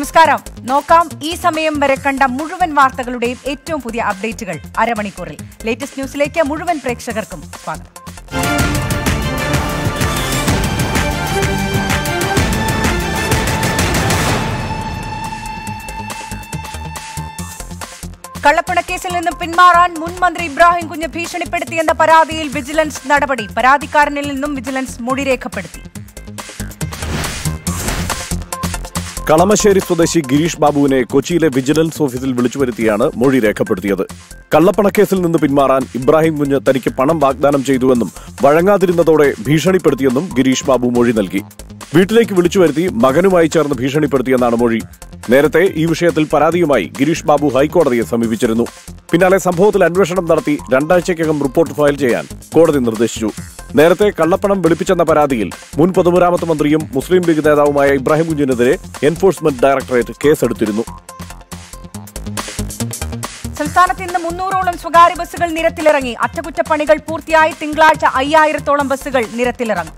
നമസ്കാരം നോക്കാം ഈ സമയം വരെ കണ്ട മുഴുവൻ വാർത്തകളുടെയും ഏറ്റവും പുതിയ അപ്ഡേറ്റുകൾ അരമണിക്കൂറിൽ ലേറ്റസ്റ്റ് ന്യൂസിലേക്ക് മുഴുവൻ പ്രേക്ഷകർക്കും സ്വാഗതം കള്ളപ്പണക്കേസിൽ നിന്നും പിന്മാറാൻ മുൻ മന്ത്രി ഇബ്രാഹിം കുഞ്ഞ് ഭീഷണിപ്പെടുത്തിയെന്ന പരാതിയിൽ വിജിലൻസ് നടപടി പരാതിക്കാരനിൽ നിന്നും വിജിലൻസ് മൊഴി രേഖപ്പെടുത്തി കളമശ്ശേരി സ്വദേശി ഗിരീഷ് ബാബുവിനെ കൊച്ചിയിലെ വിജിലൻസ് ഓഫീസിൽ വിളിച്ചു വരുത്തിയാണ് മൊഴി രേഖപ്പെടുത്തിയത് കള്ളപ്പണക്കേസിൽ നിന്ന് പിന്മാറാൻ ഇബ്രാഹിം കുഞ്ഞ് തനിക്ക് പണം വാഗ്ദാനം ചെയ്തുവെന്നും വഴങ്ങാതിരുന്നതോടെ ഭീഷണിപ്പെടുത്തിയെന്നും ഗിരീഷ് ബാബു മൊഴി നൽകി വീട്ടിലേക്ക് വിളിച്ചു വരുത്തി മകനുമായി ചേർന്ന് ഭീഷണിപ്പെടുത്തിയെന്നാണ് മൊഴി നേരത്തെ ഈ വിഷയത്തിൽ പരാതിയുമായി ഗിരീഷ് ബാബു ഹൈക്കോടതിയെ സമീപിച്ചിരുന്നു പിന്നാലെ സംഭവത്തിൽ അന്വേഷണം നടത്തി രണ്ടാഴ്ചയ്ക്കകം റിപ്പോർട്ട് ഫയൽ ചെയ്യാൻ കോടതി നിർദ്ദേശിച്ചു നേരത്തെ കള്ളപ്പണം വെളുപ്പിച്ചെന്ന പരാതിയിൽ മുൻ പൊതുമരാമത്ത് മന്ത്രിയും മുസ്ലിം ലീഗ് നേതാവുമായ ഇബ്രാഹിം കുഞ്ഞിനെതിരെ എൻഫോഴ്സ്മെന്റ് ഡയറക്ടറേറ്റ് കേസെടുത്തിരുന്നു സംസ്ഥാനത്ത് ഇന്ന് മുന്നൂറോളം സ്വകാര്യ ബസ്സുകൾ നിരത്തിലിറങ്ങി അറ്റകുറ്റപ്പണികൾ പൂർത്തിയായി തിങ്കളാഴ്ച അയ്യായിരത്തോളം ബസ്സുകൾ നിരത്തിലിറങ്ങും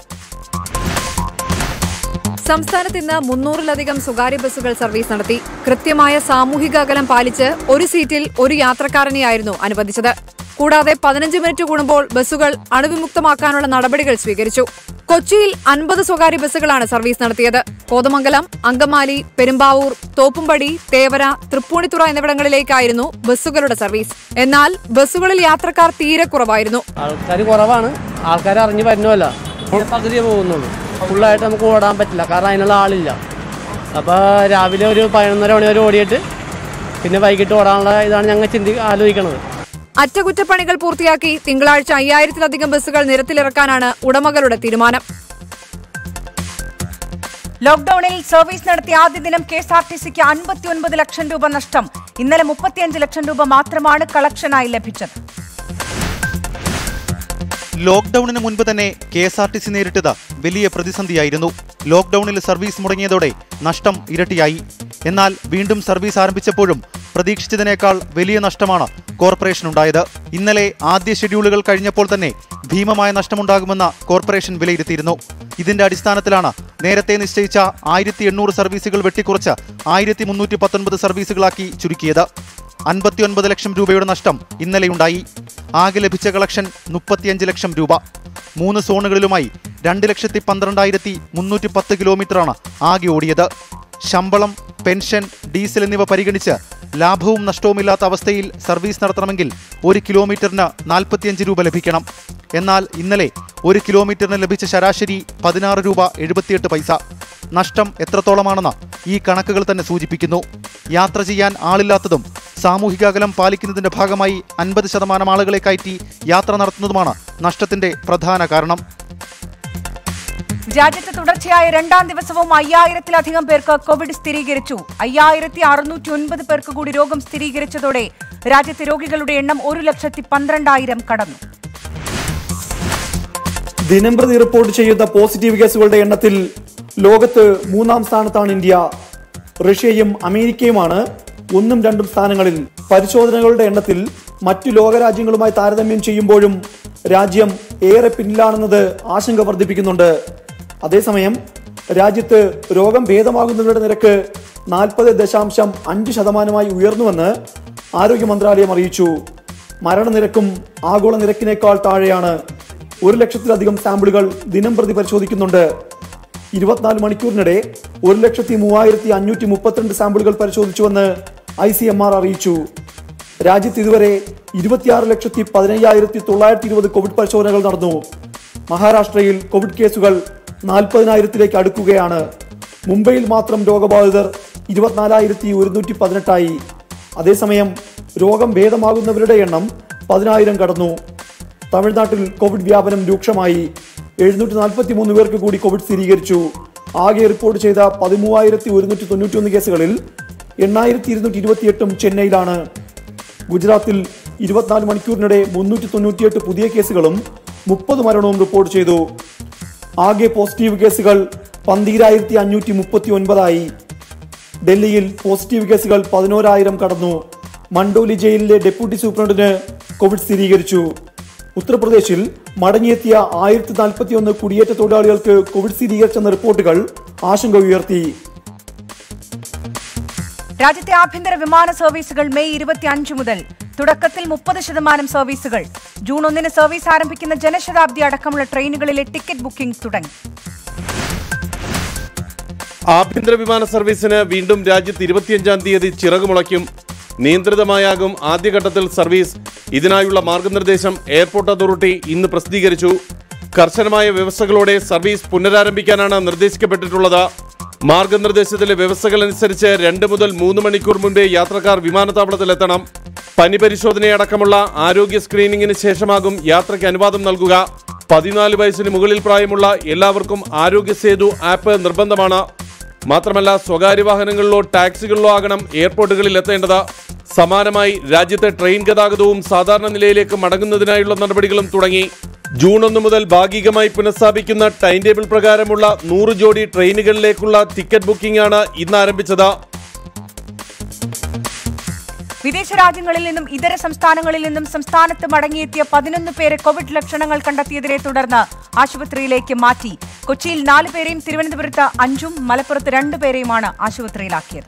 സംസ്ഥാനത്ത് ഇന്ന് മുന്നൂറിലധികം സ്വകാര്യ ബസ്സുകൾ സർവീസ് നടത്തി കൃത്യമായ സാമൂഹിക അകലം പാലിച്ച് ഒരു സീറ്റിൽ ഒരു യാത്രക്കാരനെയായിരുന്നു അനുവദിച്ചത് കൂടാതെ പതിനഞ്ച് മിനിറ്റ് കൂടുമ്പോൾ ബസ്സുകൾ അണുവിമുക്തമാക്കാനുള്ള നടപടികൾ സ്വീകരിച്ചു കൊച്ചിയിൽ അൻപത് സ്വകാര്യ ബസ്സുകളാണ് സർവീസ് നടത്തിയത് കോതമംഗലം അങ്കമാലി പെരുമ്പാവൂർ തോപ്പുംപടി തേവര തൃപ്പൂണിത്തുറ എന്നിവിടങ്ങളിലേക്കായിരുന്നു ബസ്സുകളുടെ സർവീസ് എന്നാൽ ബസ്സുകളിൽ യാത്രക്കാർ തീരെ കുറവായിരുന്നു ആൾക്കാർ കുറവാണ് ആൾക്കാർ അറിഞ്ഞ് വരുന്നതല്ല പകുതിയേ പോകുന്നുള്ളൂ ഫുള്ളായിട്ട് നമുക്ക് ഓടാൻ പറ്റില്ല കാരണം അതിനുള്ള ആളില്ല അപ്പോൾ രാവിലെ ഒരു പതിനൊന്നര മണി വരെ ഓടിയിട്ട് പിന്നെ വൈകിട്ട് ഓടാനുള്ള ഇതാണ് ഞങ്ങൾ ചിന്തി ആലോചിക്കണത് അറ്റകുറ്റപ്പണികൾ പൂർത്തിയാക്കി തിങ്കളാഴ്ച അയ്യായിരത്തിലധികം ബസ്സുകൾ നിരത്തിലിറക്കാനാണ് ഉടമകളുടെ തീരുമാനം ലോക്ഡൌണിൽ സർവീസ് നടത്തിയ ആദ്യ ദിനം കെ എസ് ആർ ടി സിക്ക് അൻപത്തിയൊൻപത് ലക്ഷം രൂപ നഷ്ടം ഇന്നലെ മുപ്പത്തിയഞ്ച് ലക്ഷം രൂപ മാത്രമാണ് കളക്ഷനായി ലഭിച്ചത് ലോക്ഡൌണിന് മുൻപ് തന്നെ K S R T C നേരിട്ടത് വലിയ പ്രതിസന്ധിയായിരുന്നു ലോക്ഡൌണിൽ സർവീസ് മുടങ്ങിയതോടെ നഷ്ടം ഇരട്ടിയായി എന്നാൽ വീണ്ടും സർവീസ് ആരംഭിച്ചപ്പോഴും പ്രതീക്ഷിച്ചതിനേക്കാൾ വലിയ നഷ്ടമാണ് കോർപ്പറേഷനുണ്ടായത് ഇന്നലെ ആദ്യ ഷെഡ്യൂളുകൾ കഴിഞ്ഞപ്പോൾ തന്നെ ഭീമമായ നഷ്ടമുണ്ടാകുമെന്ന് കോർപ്പറേഷൻ വിലയിരുത്തിയിരുന്നു ഇതിന്റെ അടിസ്ഥാനത്തിലാണ് നേരത്തെ നിശ്ചയിച്ച ആയിരത്തി എണ്ണൂറ് സർവീസുകൾ വെട്ടിക്കുറച്ച് ആയിരത്തി മുന്നൂറ്റി പത്തൊൻപത് സർവീസുകളാക്കി ചുരുക്കിയത് അൻപത്തിയൊൻപത് ലക്ഷം രൂപയുടെ നഷ്ടം ഇന്നലെയുണ്ടായി ആകെ ലഭിച്ച കളക്ഷൻ മുപ്പത്തിയഞ്ച് ലക്ഷം രൂപ മൂന്ന് സോണുകളിലുമായി രണ്ട് ലക്ഷത്തി പന്ത്രണ്ടായിരത്തി മുന്നൂറ്റി പത്ത് കിലോമീറ്ററാണ് ആകെ ഓടിയത് ശമ്പളം പെൻഷൻ ഡീസൽ എന്നിവ പരിഗണിച്ച് ലാഭവും നഷ്ടവുമില്ലാത്ത അവസ്ഥയിൽ സർവീസ് നടത്തണമെങ്കിൽ ഒരു കിലോമീറ്ററിന് നാൽപ്പത്തിയഞ്ച് രൂപ ലഭിക്കണം എന്നാൽ ഇന്നലെ ഒരു കിലോമീറ്ററിന് ലഭിച്ച ശരാശരി പതിനാറ് രൂപ എഴുപത്തിയെട്ട് പൈസ നഷ്ടം എത്രത്തോളമാണെന്ന് ഈ കണക്കുകൾ തന്നെ സൂചിപ്പിക്കുന്നു യാത്ര ചെയ്യാൻ ആളില്ലാത്തതും സാമൂഹിക അകലം പാലിക്കുന്നതിന്റെ ഭാഗമായി അൻപത് ശതമാനം ആളുകളെ കയറ്റി യാത്ര നടത്തുന്നതുമാണ് നഷ്ടത്തിന്റെ പ്രധാന കാരണം രാജ്യത്ത് തുടർച്ചയായ രണ്ടാം ദിവസവും അയ്യായിരത്തിലധികം പേർക്ക് കോവിഡ് സ്ഥിരീകരിച്ചു അയ്യായിരത്തി അറുന്നൂറ്റി ഒൻപത് പേർക്ക് കൂടി രോഗം സ്ഥിരീകരിച്ചതോടെ രാജ്യത്തെ രോഗികളുടെ എണ്ണം ഒരു ലക്ഷത്തി പന്ത്രണ്ടായിരം കടന്നു ദിനംപ്രതി റിപ്പോർട്ട് ചെയ്യുന്ന പോസിറ്റീവ് കേസുകളുടെ എണ്ണത്തിൽ ലോകത്ത് മൂന്നാം സ്ഥാനത്താണ് ഇന്ത്യ റഷ്യയും അമേരിക്കയുമാണ് ഒന്നും രണ്ടും സ്ഥാനങ്ങളിൽ പരിശോധനകളുടെ എണ്ണത്തിൽ മറ്റു ലോകരാജ്യങ്ങളുമായി താരതമ്യം ചെയ്യുമ്പോഴും രാജ്യം ഏറെ പിന്നിലാണെന്നത് ആശങ്ക വർദ്ധിപ്പിക്കുന്നുണ്ട് അതേസമയം രാജ്യത്ത് രോഗം ഭേദമാകുന്നവരുടെ നിരക്ക് നാൽപ്പത് ദശാംശം അഞ്ച് ശതമാനമായി ഉയർന്നുവെന്ന് ആരോഗ്യ മന്ത്രാലയം അറിയിച്ചു മരണനിരക്കും ആഗോള നിരക്കിനേക്കാൾ താഴെയാണ് ഒരു ലക്ഷത്തിലധികം സാമ്പിളുകൾ ദിനം പ്രതി പരിശോധിക്കുന്നുണ്ട് ഇരുപത്തിനാല് മണിക്കൂറിനിടെ ഒരു ലക്ഷത്തി മൂവായിരത്തി അഞ്ഞൂറ്റി മുപ്പത്തിരണ്ട് സാമ്പിളുകൾ പരിശോധിച്ചുവെന്ന് ഐ സി എം ആർ അറിയിച്ചു രാജ്യത്ത് ഇതുവരെ ഇരുപത്തിയാറ് ലക്ഷത്തി പതിനയ്യായിരത്തി തൊള്ളായിരത്തി ഇരുപത് കോവിഡ് പരിശോധനകൾ നടന്നു മഹാരാഷ്ട്രയിൽ കോവിഡ് കേസുകൾ നാൽപ്പതിനായിരത്തിലേക്ക് അടുക്കുകയാണ് മുംബൈയിൽ മാത്രം രോഗബാധിതർ ഇരുപത്തിനാലായിരത്തി ഒരുന്നൂറ്റി പതിനെട്ടായി അതേസമയം രോഗം ഭേദമാകുന്നവരുടെ എണ്ണം പതിനായിരം കടന്നു തമിഴ്നാട്ടിൽ കോവിഡ് വ്യാപനം രൂക്ഷമായി എഴുന്നൂറ്റി നാൽപ്പത്തി മൂന്ന് പേർക്ക് കൂടി കോവിഡ് സ്ഥിരീകരിച്ചു ആകെ റിപ്പോർട്ട് ചെയ്ത പതിമൂവായിരത്തി ഒരുന്നൂറ്റി തൊണ്ണൂറ്റി ഒന്ന് കേസുകളിൽ എണ്ണായിരത്തി ഇരുന്നൂറ്റി ഇരുപത്തിയെട്ടും ചെന്നൈയിലാണ് ഗുജറാത്തിൽ ഇരുപത്തിനാല് മണിക്കൂറിനിടെ മുന്നൂറ്റി തൊണ്ണൂറ്റിയെട്ട് പുതിയ കേസുകളും മുപ്പത് മരണവും റിപ്പോർട്ട് ചെയ്തു ആകെ പോസിറ്റീവ് കേസുകൾ പന്തീരായിരത്തി അഞ്ഞൂറ്റി മുപ്പത്തി ഒൻപതായി ഡൽഹിയിൽ പോസിറ്റീവ് കേസുകൾ പതിനോരായിരം കടന്നു മണ്ടോലി ജയിലിലെ ഡെപ്യൂട്ടി സൂപ്രണ്ടിന് കോവിഡ് സ്ഥിരീകരിച്ചു ഉത്തർപ്രദേശിൽ മടങ്ങിയെത്തിയ ആയിരത്തി നാൽപ്പത്തി ഒന്ന് കുടിയേറ്റ തൊഴിലാളികൾക്ക് കോവിഡ് സ്ഥിരീകരിച്ചെന്ന റിപ്പോർട്ടുകൾ ആശങ്ക ഉയർത്തി രാജ്യത്തെ ആഭ്യന്തര വിമാന സർവീസുകൾ മെയ് ഇരുപത്തിയഞ്ച് മുതൽ തുടക്കത്തിൽ മുപ്പത് ശതമാനം സർവീസുകൾ ജൂൺ ഒന്നിന് സർവീസ് ആരംഭിക്കുന്ന ജനശതാബ്ദി അടക്കമുള്ള ട്രെയിനുകളിലെ ടിക്കറ്റ് ബുക്കിംഗ് തുടങ്ങി ആഭ്യന്തര വിമാന സർവീസിന് വീണ്ടും രാജ്യത്ത് ഇരുപത്തിയഞ്ചാം തീയതി ചിറകുമുളയ്ക്കും നിയന്ത്രിതമായാകും ആദ്യഘട്ടത്തിൽ സർവീസ് ഇതിനായുള്ള മാർഗനിർദ്ദേശം എയർപോർട്ട് അതോറിറ്റി ഇന്ന് പ്രസിദ്ധീകരിച്ചു കർശനമായ വ്യവസ്ഥകളോടെ സർവീസ് പുനരാരംഭിക്കാനാണ് നിർദ്ദേശിക്കപ്പെട്ടിട്ടുള്ളത് മാർഗനിർദ്ദേശത്തിലെ വ്യവസ്ഥകൾ അനുസരിച്ച് രണ്ട് മുതൽ മൂന്ന് മണിക്കൂർ മുൻപേ യാത്രക്കാർ വിമാനത്താവളത്തിലെത്തണം പനി പരിശോധനയടക്കമുള്ള ആരോഗ്യ സ്ക്രീനിങ്ങിന് ശേഷമാകും യാത്രയ്ക്ക് അനുവാദം നൽകുക പതിനാല് വയസ്സിന് മുകളിൽ പ്രായമുള്ള എല്ലാവർക്കും ആരോഗ്യ സേതു ആപ്പ് നിർബന്ധമാണ് മാത്രമല്ല സ്വകാര്യ വാഹനങ്ങളിലോ ടാക്സികളിലോ ആകണം എയർപോർട്ടുകളിൽ എത്തേണ്ടത് സമാനമായി രാജ്യത്തെ ട്രെയിൻ ഗതാഗതവും സാധാരണ നിലയിലേക്ക് മടങ്ങുന്നതിനായുള്ള നടപടികളും തുടങ്ങി ജൂൺ ഒന്ന് മുതൽ ഭാഗികമായി പുനഃസ്ഥാപിക്കുന്ന ടൈം ടേബിൾ പ്രകാരമുള്ള നൂറ് ജോഡി ട്രെയിനുകളിലേക്കുള്ള ടിക്കറ്റ് ബുക്കിംഗ് ആണ് ഇന്ന് ആരംഭിച്ചത് വിദേശ രാജ്യങ്ങളിൽ നിന്നും ഇതര സംസ്ഥാനങ്ങളിൽ നിന്നും സംസ്ഥാനത്ത് മടങ്ങിയെത്തിയ പതിനൊന്ന് പേരെ കോവിഡ് ലക്ഷണങ്ങൾ കണ്ടെത്തിയതിനെ തുടർന്ന് ആശുപത്രിയിലേക്ക് മാറ്റി കൊച്ചിയിൽ നാല് പേരെയും തിരുവനന്തപുരത്ത് അഞ്ചും മലപ്പുറത്ത് രണ്ടുപേരെയുമാണ് ആശുപത്രിയിലാക്കിയത്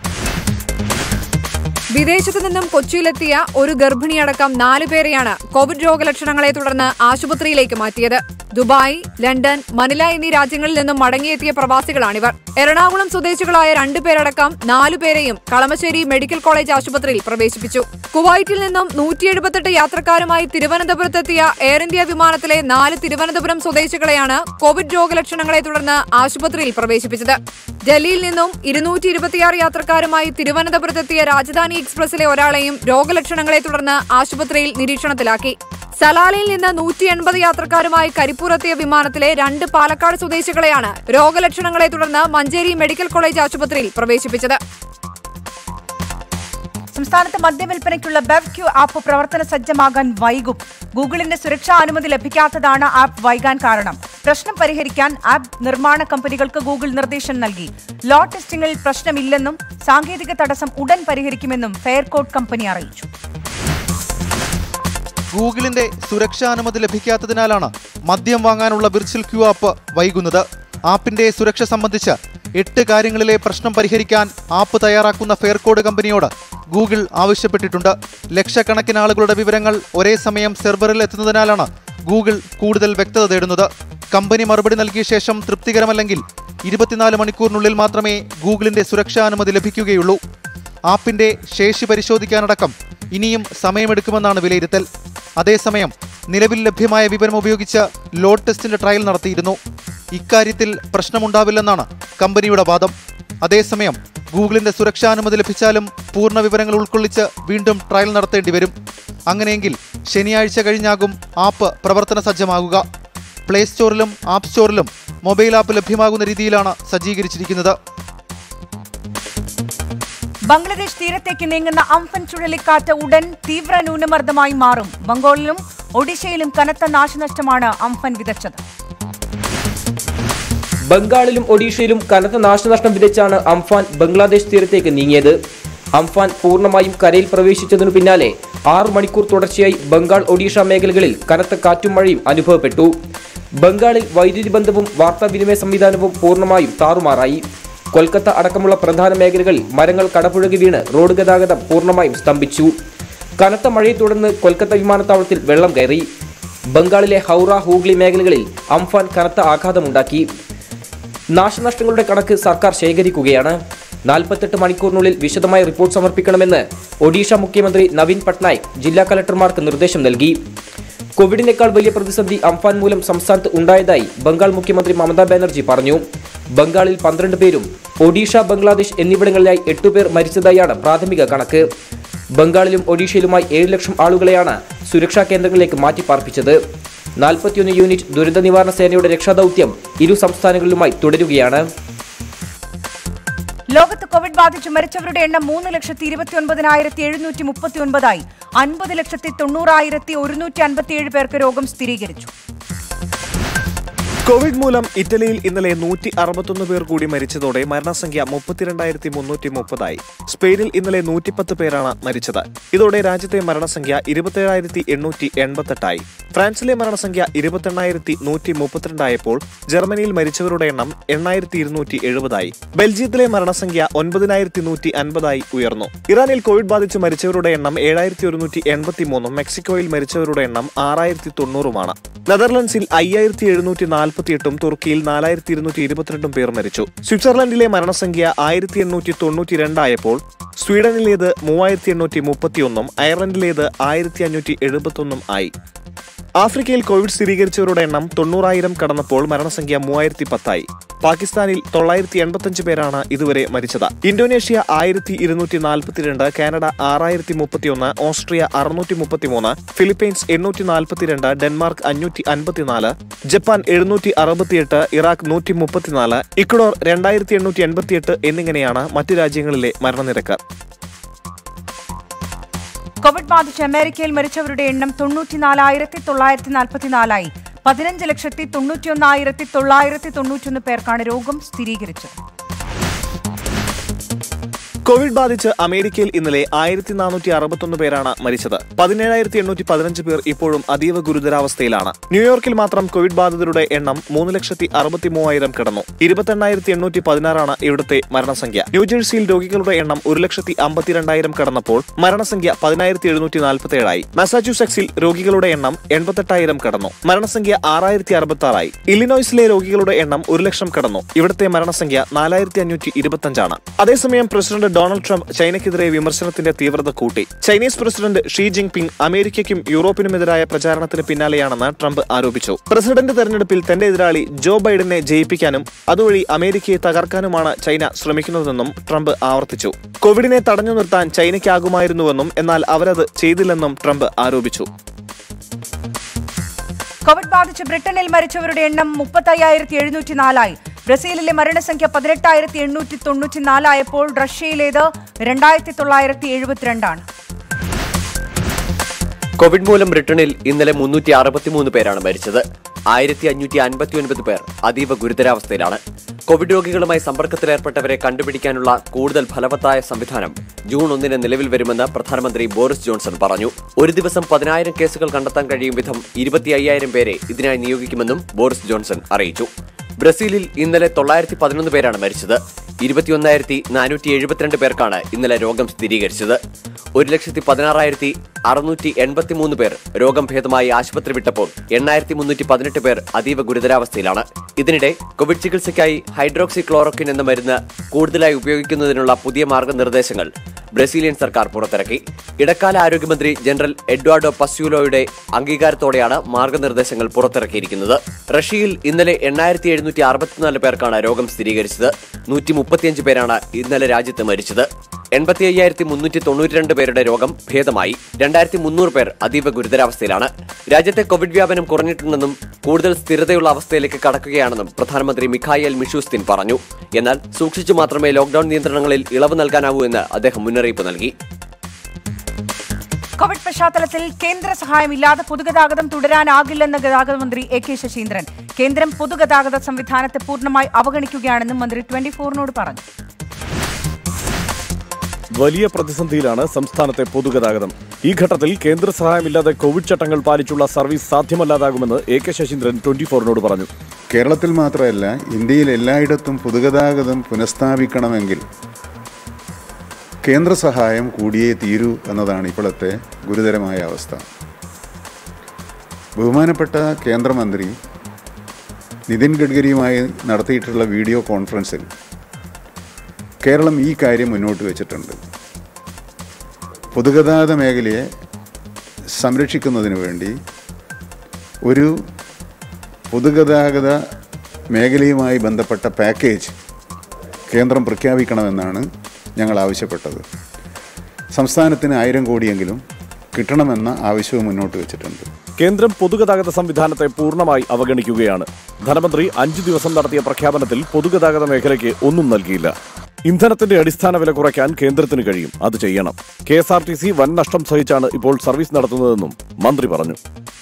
വിദേശത്തു നിന്നും കൊച്ചിയിലെത്തിയ ഒരു ഗർഭിണിയടക്കം നാല് പേരെയാണ് കോവിഡ് രോഗലക്ഷണങ്ങളെ തുടർന്ന് ആശുപത്രിയിലേക്ക് മാറ്റിയത് ദുബായ് ലണ്ടൻ മനില എന്നീ രാജ്യങ്ങളിൽ നിന്നും മടങ്ങിയെത്തിയ പ്രവാസികളാണിവർ എറണാകുളം സ്വദേശികളായ രണ്ടുപേരടക്കം നാലുപേരെയും കളമശ്ശേരി മെഡിക്കൽ കോളേജ് ആശുപത്രിയിൽ പ്രവേശിപ്പിച്ചു കുവൈറ്റിൽ നിന്നും നൂറ്റി എഴുപത്തെട്ട് യാത്രക്കാരുമായി തിരുവനന്തപുരത്തെത്തിയ എയർ ഇന്ത്യ വിമാനത്തിലെ നാല് തിരുവനന്തപുരം സ്വദേശികളെയാണ് കോവിഡ് രോഗലക്ഷണങ്ങളെ തുടർന്ന് ആശുപത്രിയിൽ പ്രവേശിപ്പിച്ചത് ഡൽഹിയിൽ നിന്നും ഇരുന്നൂറ്റി ഇരുപത്തിയാറ് യാത്രക്കാരുമായി തിരുവനന്തപുരത്തെത്തിയ രാജധാനി എക്സ്പ്രസിലെ ഒരാളെയും രോഗലക്ഷണങ്ങളെ തുടർന്ന് ആശുപത്രിയിൽ നിരീക്ഷണത്തിലാക്കി സലാലയിൽ നിന്ന് നൂറ്റി എൺപത് യാത്രക്കാരുമായി കരിപ്പൂരെത്തിയ വിമാനത്തിലെ രണ്ട് പാലക്കാട് സ്വദേശികളെയാണ് രോഗലക്ഷണങ്ങളെ തുടർന്ന് മഞ്ചേരി മെഡിക്കൽ കോളേജ് ആശുപത്രിയിൽ പ്രവേശിപ്പിച്ചത് സംസ്ഥാനത്ത് മദ്യവിൽപ്പനയ്ക്കുള്ള ബെവ്ക്യൂ ആപ്പ് പ്രവർത്തന സജ്ജമാകാൻ വൈകും ഗൂഗിളിന്റെ സുരക്ഷാ അനുമതി ലഭിക്കാത്തതാണ് ആപ്പ് വൈകാൻ കാരണം പ്രശ്നം പരിഹരിക്കാൻ ആപ്പ് നിർമ്മാണ കമ്പനികൾക്ക് ഗൂഗിൾ നിർദ്ദേശം നൽകി ലോ ടെസ്റ്റിംഗിൽ പ്രശ്നമില്ലെന്നും സാങ്കേതിക തടസ്സം ഉടൻ പരിഹരിക്കുമെന്നും ഫെയർകോഡ് കമ്പനി അറിയിച്ചു ഗൂഗിളിന്റെ സുരക്ഷാ അനുമതി ലഭിക്കാത്തതിനാലാണ് മദ്യം വാങ്ങാനുള്ള വിർച്വൽ ക്യൂ ആപ്പ് വൈകുന്നത് ആപ്പിന്റെ സുരക്ഷ സംബന്ധിച്ച് എട്ട് കാര്യങ്ങളിലെ പ്രശ്നം പരിഹരിക്കാൻ ആപ്പ് തയ്യാറാക്കുന്ന ഫെയർകോഡ് കമ്പനിയോട് ഗൂഗിൾ ആവശ്യപ്പെട്ടിട്ടുണ്ട് ലക്ഷക്കണക്കിന് ആളുകളുടെ വിവരങ്ങൾ ഒരേ സമയം സെർവറിൽ എത്തുന്നതിനാലാണ് ഗൂഗിൾ കൂടുതൽ വ്യക്തത തേടുന്നത് കമ്പനി മറുപടി നൽകിയ ശേഷം തൃപ്തികരമല്ലെങ്കിൽ ഇരുപത്തിനാല് മണിക്കൂറിനുള്ളിൽ മാത്രമേ ഗൂഗിളിന്റെ സുരക്ഷാ അനുമതി ലഭിക്കുകയുള്ളൂ ആപ്പിന്റെ ശേഷി പരിശോധിക്കാനടക്കം ഇനിയും സമയമെടുക്കുമെന്നാണ് വിലയിരുത്തൽ അതേസമയം നിലവിൽ ലഭ്യമായ വിവരം ഉപയോഗിച്ച് ലോഡ് ടെസ്റ്റിന്റെ ട്രയൽ നടത്തിയിരുന്നു ഇക്കാര്യത്തിൽ പ്രശ്നമുണ്ടാവില്ലെന്നാണ് കമ്പനിയുടെ വാദം അതേസമയം ഗൂഗിളിന്റെ സുരക്ഷാനുമതി ലഭിച്ചാലും പൂർണ്ണ വിവരങ്ങൾ ഉൾക്കൊള്ളിച്ച് വീണ്ടും ട്രയൽ നടത്തേണ്ടി വരും അങ്ങനെയെങ്കിൽ ശനിയാഴ്ച കഴിഞ്ഞാകും ആപ്പ് പ്രവർത്തന സജ്ജമാകുക പ്ലേ സ്റ്റോറിലും ആപ്പ് സ്റ്റോറിലും മൊബൈൽ ആപ്പ് ലഭ്യമാകുന്ന രീതിയിലാണ് സജ്ജീകരിച്ചിരിക്കുന്നത് ബംഗ്ലാദേശ് തീരത്തേക്ക് നീങ്ങുന്ന അംഫൻ ചുഴലിക്കാറ്റ് ഉടൻ തീവ്ര ന്യൂനമർദ്ദമായി മാറും ബംഗാളിലും ഒഡീഷയിലും കനത്ത നാശനഷ്ടമാണ് അംഫൻ വിതച്ചത് ബംഗാളിലും ഒഡീഷയിലും കനത്ത നാശനഷ്ടം വിതച്ചാണ് അംഫാൻ ബംഗ്ലാദേശ് തീരത്തേക്ക് നീങ്ങിയത് അംഫാൻ പൂർണ്ണമായും കരയിൽ പ്രവേശിച്ചതിനു പിന്നാലെ ആറു മണിക്കൂർ തുടർച്ചയായി ബംഗാൾ ഒഡീഷ മേഖലകളിൽ കനത്ത കാറ്റും മഴയും അനുഭവപ്പെട്ടു ബംഗാളിൽ വൈദ്യുതി ബന്ധവും വാർത്താവിനിമയ സംവിധാനവും പൂർണ്ണമായും താറുമാറായി കൊൽക്കത്ത അടക്കമുള്ള പ്രധാന മേഖലകളിൽ മരങ്ങൾ കടപുഴകി വീണ് റോഡ് ഗതാഗതം പൂർണ്ണമായും സ്തംഭിച്ചു കനത്ത മഴയെ തുടർന്ന് കൊൽക്കത്ത വിമാനത്താവളത്തിൽ വെള്ളം കയറി ബംഗാളിലെ ഹൗറ ഹൂഗ്ലി മേഖലകളിൽ അംഫാൻ കനത്ത ആഘാതമുണ്ടാക്കി നാശനഷ്ടങ്ങളുടെ കണക്ക് സർക്കാർ ശേഖരിക്കുകയാണ് നാൽപ്പത്തെട്ട് മണിക്കൂറിനുള്ളിൽ വിശദമായ റിപ്പോർട്ട് സമർപ്പിക്കണമെന്ന് ഒഡീഷ മുഖ്യമന്ത്രി നവീൻ പട്നായിക് ജില്ലാ കലക്ടർമാർക്ക് നിർദ്ദേശം നൽകി കോവിഡിനേക്കാൾ വലിയ പ്രതിസന്ധി അംഫാൻ മൂലം സംസ്ഥാനത്ത് ഉണ്ടായതായി ബംഗാൾ മുഖ്യമന്ത്രി മമതാ ബാനർജി പറഞ്ഞു ബംഗാളിൽ പന്ത്രണ്ട് പേരും ഒഡീഷ ബംഗ്ലാദേശ് എന്നിവിടങ്ങളിലായി എട്ടുപേർ മരിച്ചതായാണ് പ്രാഥമിക കണക്ക് ബംഗാളിലും ഒഡീഷയിലുമായി ഏഴ് ലക്ഷം ആളുകളെയാണ് സുരക്ഷാ കേന്ദ്രങ്ങളിലേക്ക് മാറ്റിപ്പാർപ്പിച്ചത് നാൽപ്പത്തിയൊന്ന് യൂണിറ്റ് ദുരന്ത നിവാരണ സേനയുടെ രക്ഷാദൗത്യം ഇരു സംസ്ഥാനങ്ങളിലുമായി തുടരുകയാണ് ലോകത്ത് കോവിഡ് ബാധിച്ച് മരിച്ചവരുടെ എണ്ണം മൂന്ന് ലക്ഷത്തി ഇരുപത്തി ഒൻപതിനായിരത്തി എഴുന്നൂറ്റി മുപ്പത്തി ഒൻപതായി അൻപത് ലക്ഷത്തി തൊണ്ണൂറായിരത്തി ഒരുന്നൂറ്റി അൻപത്തിയേഴ് പേർക്ക് രോഗം സ്ഥിരീകരിച്ചു കോവിഡ് മൂലം ഇറ്റലിയിൽ ഇന്നലെ നൂറ്റി അറുപത്തൊന്ന് പേർ കൂടി മരിച്ചതോടെ മരണസംഖ്യ മുപ്പത്തിരണ്ടായിരത്തി മുന്നൂറ്റി മുപ്പതായി സ്പെയിനിൽ ഇന്നലെ നൂറ്റിപ്പത്ത് പേരാണ് മരിച്ചത് ഇതോടെ രാജ്യത്തെ മരണസംഖ്യ ഇരുപത്തേഴായിരത്തി എണ്ണൂറ്റി എൺപത്തെട്ടായി ഫ്രാൻസിലെ മരണസംഖ്യ ഇരുപത്തെണ്ണായിരത്തി നൂറ്റി മുപ്പത്തിരണ്ടായപ്പോൾ ജർമ്മനിയിൽ മരിച്ചവരുടെ എണ്ണം എണ്ണായിരത്തി ഇരുന്നൂറ്റി എഴുപതായി ബെൽജിയത്തിലെ മരണസംഖ്യ ഒൻപതിനായിരത്തി നൂറ്റി അൻപതായി ഉയർന്നു ഇറാനിൽ കോവിഡ് ബാധിച്ച് മരിച്ചവരുടെ എണ്ണം ഏഴായിരത്തി ഒരുന്നൂറ്റി എൺപത്തി മൂന്നും മെക്സിക്കോയിൽ മരിച്ചവരുടെ എണ്ണം ആറായിരത്തി തൊണ്ണൂറുമാണ് നെതർലൻഡ്സിൽ അയ്യായിരത്തി എഴുന്നൂറ്റി നാൽപ്പത്തിയെട്ടും തുർക്കിയിൽ നാലായിരത്തി ഇരുന്നൂറ്റി ഇരുപത്തിരണ്ടും പേർ മരിച്ചു സ്വിറ്റ്സർലൻഡിലെ മരണസംഖ്യ ആയിരത്തി എണ്ണൂറ്റി തൊണ്ണൂറ്റി രണ്ടായപ്പോൾ സ്വീഡനിലേത് മൂവായിരത്തി എണ്ണൂറ്റി മുപ്പത്തിയൊന്നും അയർലൻഡിലേത് ആയിരത്തി അഞ്ഞൂറ്റി എഴുപത്തൊന്നും ആയി ആഫ്രിക്കയിൽ കോവിഡ് സ്ഥിരീകരിച്ചവരുടെ എണ്ണം തൊണ്ണൂറായിരം കടന്നപ്പോൾ മരണസംഖ്യ മൂവായിരത്തി പത്തായി പാകിസ്ഥാനിൽ തൊള്ളായിരത്തി എൺപത്തഞ്ച് പേരാണ് ഇതുവരെ മരിച്ചത് ഇന്തോനേഷ്യ ആയിരത്തി ഇരുന്നൂറ്റി നാൽപ്പത്തിരണ്ട് കാനഡ ആറായിരത്തി മുപ്പത്തിയൊന്ന് ഓസ്ട്രിയ അറുന്നൂറ്റി മുപ്പത്തിമൂന്ന് ഫിലിപ്പൈൻസ് എണ്ണൂറ്റി നാൽപ്പത്തിരണ്ട് ഡെൻമാർക്ക് അഞ്ഞൂറ്റി അൻപത്തിനാല് ജപ്പാൻ എഴുന്നൂറ്റി അറുപത്തിയെട്ട് ഇറാഖ് നൂറ്റി മുപ്പത്തിനാല് ഇക്വഡോർ രണ്ടായിരത്തി എണ്ണൂറ്റി എൺപത്തിയെട്ട് എന്നിങ്ങനെയാണ് മറ്റ് രാജ്യങ്ങളിലെ മരണനിരക്ക് കോവിഡ് ബാധിച്ച് അമേരിക്കയിൽ മരിച്ചവരുടെ എണ്ണം തൊണ്ണൂറ്റിനാലായിരത്തി തൊള്ളായിരത്തി നാൽപ്പത്തിനാലായി പതിനഞ്ച് ലക്ഷത്തി തൊണ്ണൂറ്റിയൊന്നായിരത്തി തൊള്ളായിരത്തി തൊണ്ണൂറ്റൊന്ന് പേർക്കാണ് രോഗം സ്ഥിരീകരിച്ചത് കോവിഡ് ബാധിച്ച് അമേരിക്കയിൽ ഇന്നലെ ആയിരത്തി നാനൂറ്റി അറുപത്തൊന്ന് പേരാണ് മരിച്ചത് പതിനേഴായിരത്തി എണ്ണൂറ്റി പതിനഞ്ച് പേർ ഇപ്പോഴും അതീവ ഗുരുതരാവസ്ഥയിലാണ് ന്യൂയോർക്കിൽ മാത്രം കോവിഡ് ബാധിതരുടെ എണ്ണം മൂന്ന് ലക്ഷത്തി അറുപത്തി മൂവായിരം കടന്നു ഇരുപത്തെണ്ണായിരത്തി എണ്ണൂറ്റി പതിനാറാണ് ഇവിടുത്തെ മരണസംഖ്യ ന്യൂജേഴ്സിയിൽ രോഗികളുടെ എണ്ണം ഒരു ലക്ഷത്തി അമ്പത്തിരണ്ടായിരം കടന്നപ്പോൾ മരണസംഖ്യ പതിനായിരത്തി എഴുന്നൂറ്റി നാൽപ്പത്തി ഏഴായി മസാച്യൂസെക്സിൽ രോഗികളുടെ എണ്ണം എൺപത്തെട്ടായിരം കടന്നു മരണസംഖ്യ ആറായിരത്തി അറുപത്തി ആറായി ഇല്ലിനോയ്സിലെ രോഗികളുടെ എണ്ണം ഒരു ലക്ഷം കടന്നു ഇവിടുത്തെ മരണസംഖ്യ നാലായിരത്തി അഞ്ഞൂറ്റി ഇരുപത്തഞ്ചാണ് അതേസമയം പ്രസിഡന്റ് ഡൊണാൾഡ് ട്രംപ് ചൈനയ്ക്കെതിരെ വിമർശനത്തിന്റെ തീവ്രത കൂട്ടി ചൈനീസ് പ്രസിഡന്റ് ഷീ ജിൻപിങ് അമേരിക്കയ്ക്കും യൂറോപ്പിനുമെതിരായ പ്രചാരണത്തിന് പിന്നാലെയാണെന്ന് ട്രംപ് ആരോപിച്ചു പ്രസിഡന്റ് തെരഞ്ഞെടുപ്പിൽ തന്റെ എതിരാളി ജോ ബൈഡനെ ജയിപ്പിക്കാനും അതുവഴി അമേരിക്കയെ തകർക്കാനുമാണ് ചൈന ശ്രമിക്കുന്നതെന്നും ട്രംപ് ആവർത്തിച്ചു കോവിഡിനെ തടഞ്ഞു നിർത്താൻ ചൈനയ്ക്കാകുമായിരുന്നുവെന്നും എന്നാൽ അവരത് ചെയ്തില്ലെന്നും ട്രംപ് ആരോപിച്ചു കോവിഡ് ബാധിച്ച് ബ്രിട്ടനിൽ മരിച്ചവരുടെ എണ്ണം മുപ്പത്തയ്യായിരത്തി എഴുന്നൂറ്റി നാലായി ബ്രസീലിലെ മരണസംഖ്യ പതിനെട്ടായിരത്തി എണ്ണൂറ്റി തൊണ്ണൂറ്റി നാലായപ്പോൾ റഷ്യയിലേത് രണ്ടായിരത്തി തൊള്ളായിരത്തി എഴുപത്തിരണ്ടാണ് കോവിഡ് മൂലം ബ്രിട്ടനിൽ ഇന്നലെ മുന്നൂറ്റി അറുപത്തിമൂന്ന് പേരാണ് മരിച്ചത് ആയിരത്തി അഞ്ഞൂറ്റി അൻപത്തി ഒൻപത് പേർ അതീവ ഗുരുതരാവസ്ഥയിലാണ് കോവിഡ് രോഗികളുമായി സമ്പർക്കത്തിലേർപ്പെട്ടവരെ കണ്ടുപിടിക്കാനുള്ള കൂടുതൽ ഫലവത്തായ സംവിധാനം ജൂൺ ഒന്നിന് നിലവിൽ വരുമെന്ന് പ്രധാനമന്ത്രി ബോറിസ് ജോൺസൺ പറഞ്ഞു ഒരു ദിവസം പതിനായിരം കേസുകൾ കണ്ടെത്താൻ കഴിയും വിധം ഇരുപത്തി അയ്യായിരം പേരെ ഇതിനായി നിയോഗിക്കുമെന്നും ബോറിസ് ജോൺസൺ അറിയിച്ചു ബ്രസീലിൽ ഇന്നലെ തൊള്ളായിരത്തി പതിനൊന്ന് പേരാണ് മരിച്ചത് ഇരുപത്തിയൊന്നായിരത്തി നാനൂറ്റി എഴുപത്തിരണ്ട് പേർക്കാണ് ഇന്നലെ രോഗം സ്ഥിരീകരിച്ചത് ഒരു ലക്ഷത്തി പതിനാറായിരത്തി അറുന്നൂറ്റി എൺപത്തിമൂന്ന് പേർ രോഗം ഭേദമായി ആശുപത്രി വിട്ടപ്പോൾ എണ്ണായിരത്തി മുന്നൂറ്റി പതിനെട്ട് പേർ അതീവ ഗുരുതരാവസ്ഥയിലാണ് ഇതിനിടെ കോവിഡ് ചികിത്സയ്ക്കായി ഹൈഡ്രോക്സി ക്ലോറോക്വിൻ എന്ന മരുന്ന് കൂടുതലായി ഉപയോഗിക്കുന്നതിനുള്ള പുതിയ മാർഗനിർദ്ദേശങ്ങൾ ബ്രസീലിയൻ സർക്കാർ പുറത്തിറക്കി ഇടക്കാല ആരോഗ്യമന്ത്രി ജനറൽ എഡ്വാർഡോ പസ്യൂലോയുടെ അംഗീകാരത്തോടെയാണ് മാർഗനിർദ്ദേശങ്ങൾ പുറത്തിറക്കിയിരിക്കുന്നത് റഷ്യയിൽ ഇന്നലെ എണ്ണായിരത്തി എഴുന്നൂറ്റി അറുപത്തിനാല് പേർക്കാണ് രോഗം സ്ഥിരീകരിച്ചത് നൂറ്റി മുപ്പത്തിയഞ്ച് പേരാണ് ഇന്നലെ രാജ്യത്ത് മരിച്ചത് എൺപത്തി അയ്യായിരത്തി മുന്നൂറ്റി തൊണ്ണൂറ്റി രണ്ട് പേരുടെ രോഗം ഭേദമായി രണ്ടായിരത്തി മുന്നൂറ് പേർ അതീവ ഗുരുതരാവസ്ഥയിലാണ് രാജ്യത്തെ കോവിഡ് വ്യാപനം കുറഞ്ഞിട്ടുണ്ടെന്നും കൂടുതൽ സ്ഥിരതയുള്ള അവസ്ഥയിലേക്ക് കടക്കുകയാണെന്നും പ്രധാനമന്ത്രി മിഖായേൽ മിഷൂസ്തിൻ പറഞ്ഞു എന്നാൽ സൂക്ഷിച്ചു മാത്രമേ ലോക്ഡൌൺ നിയന്ത്രണങ്ങളിൽ ഇളവ് നൽകാനാവൂ എന്ന് അദ്ദേഹം മുന്നറിയിപ്പ് നൽകി കോവിഡ് പശ്ചാത്തലത്തിൽ കേന്ദ്ര സഹായമില്ലാതെ പൊതുഗതാഗതം തുടരാനാകില്ലെന്ന് ഗതാഗത മന്ത്രി എ കെ ശശീന്ദ്രൻ കേന്ദ്രം പൊതുഗതാഗത സംവിധാനത്തെ പൂർണ്ണമായി അവഗണിക്കുകയാണെന്നും മന്ത്രി ട്വന്റി ഫോറിനോട് പറഞ്ഞു വലിയ പ്രതിസന്ധിയിലാണ് സംസ്ഥാനത്തെ പൊതുഗതാഗതം ഈ ഘട്ടത്തിൽ കേന്ദ്ര സഹായമില്ലാതെ കോവിഡ് ചട്ടങ്ങൾ പാലിച്ചുള്ള സർവീസ് സാധ്യമല്ലാതാകുമെന്ന് എ കെ ശശീന്ദ്രൻ ട്വന്റി ഫോറിനോട് പറഞ്ഞു കേരളത്തിൽ മാത്രമല്ല ഇന്ത്യയിൽ എല്ലായിടത്തും പൊതുഗതാഗതം പുനഃസ്ഥാപിക്കണമെങ്കിൽ കേന്ദ്ര സഹായം കൂടിയേ തീരൂ എന്നതാണ് ഇപ്പോഴത്തെ ഗുരുതരമായ അവസ്ഥ ബഹുമാനപ്പെട്ട കേന്ദ്രമന്ത്രി നിതിൻ ഗഡ്കരിയുമായി നടത്തിയിട്ടുള്ള വീഡിയോ കോൺഫറൻസിൽ കേരളം ഈ കാര്യം മുന്നോട്ട് വെച്ചിട്ടുണ്ട് പൊതുഗതാഗത മേഖലയെ സംരക്ഷിക്കുന്നതിന് വേണ്ടി ഒരു പൊതുഗതാഗത മേഖലയുമായി ബന്ധപ്പെട്ട പാക്കേജ് കേന്ദ്രം പ്രഖ്യാപിക്കണമെന്നാണ് ഞങ്ങൾ ആവശ്യപ്പെട്ടത് സംസ്ഥാനത്തിന് ആയിരം കോടിയെങ്കിലും കിട്ടണമെന്ന ആവശ്യവും മുന്നോട്ട് വെച്ചിട്ടുണ്ട് കേന്ദ്രം പൊതുഗതാഗത സംവിധാനത്തെ പൂർണ്ണമായി അവഗണിക്കുകയാണ് ധനമന്ത്രി അഞ്ചു ദിവസം നടത്തിയ പ്രഖ്യാപനത്തിൽ പൊതുഗതാഗത മേഖലയ്ക്ക് ഒന്നും നൽകിയില്ല ഇന്ധനത്തിന്റെ അടിസ്ഥാന വില കുറയ്ക്കാൻ കേന്ദ്രത്തിന് കഴിയും അത് ചെയ്യണം K S R T C വൻ നഷ്ടം സഹിച്ചാണ് ഇപ്പോൾ സർവീസ് നടത്തുന്നതെന്നും മന്ത്രി പറഞ്ഞു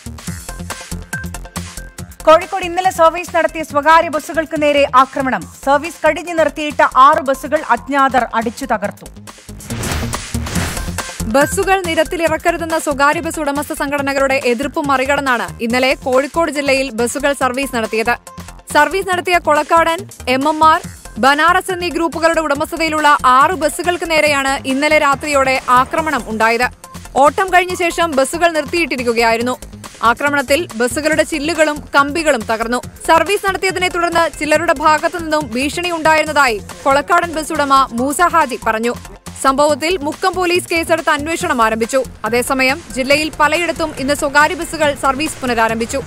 കോഴിക്കോട് ഇന്നലെ സർവീസ് നടത്തിയ സ്വകാര്യ ബസ്സുകൾക്ക് നേരെ ആക്രമണം സർവീസ് കഴിഞ്ഞു നിർത്തിയിട്ട ആറ് ബസ്സുകൾ അജ്ഞാതർ അടിച്ചു തകർത്തു ബസ്സുകൾ നിരത്തിലിറക്കരുതെന്ന സ്വകാര്യ ബസ് ഉടമസ്ഥ സംഘടനകളുടെ എതിർപ്പ് മറികടന്നാണ് ഇന്നലെ കോഴിക്കോട് ജില്ലയിൽ ബസ്സുകൾ സർവീസ് നടത്തിയത് സർവീസ് നടത്തിയ Kolakkadan M M R Banaras എന്നീ ഗ്രൂപ്പുകളുടെ ഉടമസ്ഥതയിലുള്ള ആറ് ബസ്സുകൾക്ക് നേരെയാണ് ഇന്നലെ രാത്രിയോടെ ആക്രമണം ഉണ്ടായത് ഓട്ടം കഴിഞ്ഞ ശേഷം ബസ്സുകൾ നിർത്തിയിട്ടിരിക്കുകയായിരുന്നു ആക്രമണത്തിൽ ബസ്സുകളുടെ ചില്ലുകളും കമ്പികളും തകർന്നു സർവീസ് നടത്തിയതിനെ തുടർന്ന് ചിലരുടെ ഭാഗത്തു നിന്നും ഭീഷണി ഉണ്ടായിരുന്നതായി കൊളക്കാടൻ ബസ് ഉടമ മൂസ ഹാജി പറഞ്ഞു സംഭവത്തിൽ മുക്കം പോലീസ് കേസെടുത്ത് അന്വേഷണം ആരംഭിച്ചു അതേസമയം ജില്ലയിൽ പലയിടത്തും ഇന്ന് സ്വകാര്യ ബസ്സുകൾ സർവീസ് പുനരാരംഭിച്ചു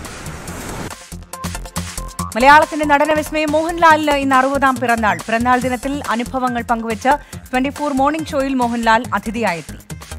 മലയാളത്തിന്റെ നടന വിസ്മയം മോഹൻലാലിന് ഇന്ന് അറുപതാം പിറന്നാൾ പിറന്നാൾ ദിനത്തിൽ അനുഭവങ്ങൾ പങ്കുവച്ച് ട്വന്റി ഫോർ മോർണിംഗ് ഷോയിൽ മോഹൻലാൽ അതിഥിയായെത്തി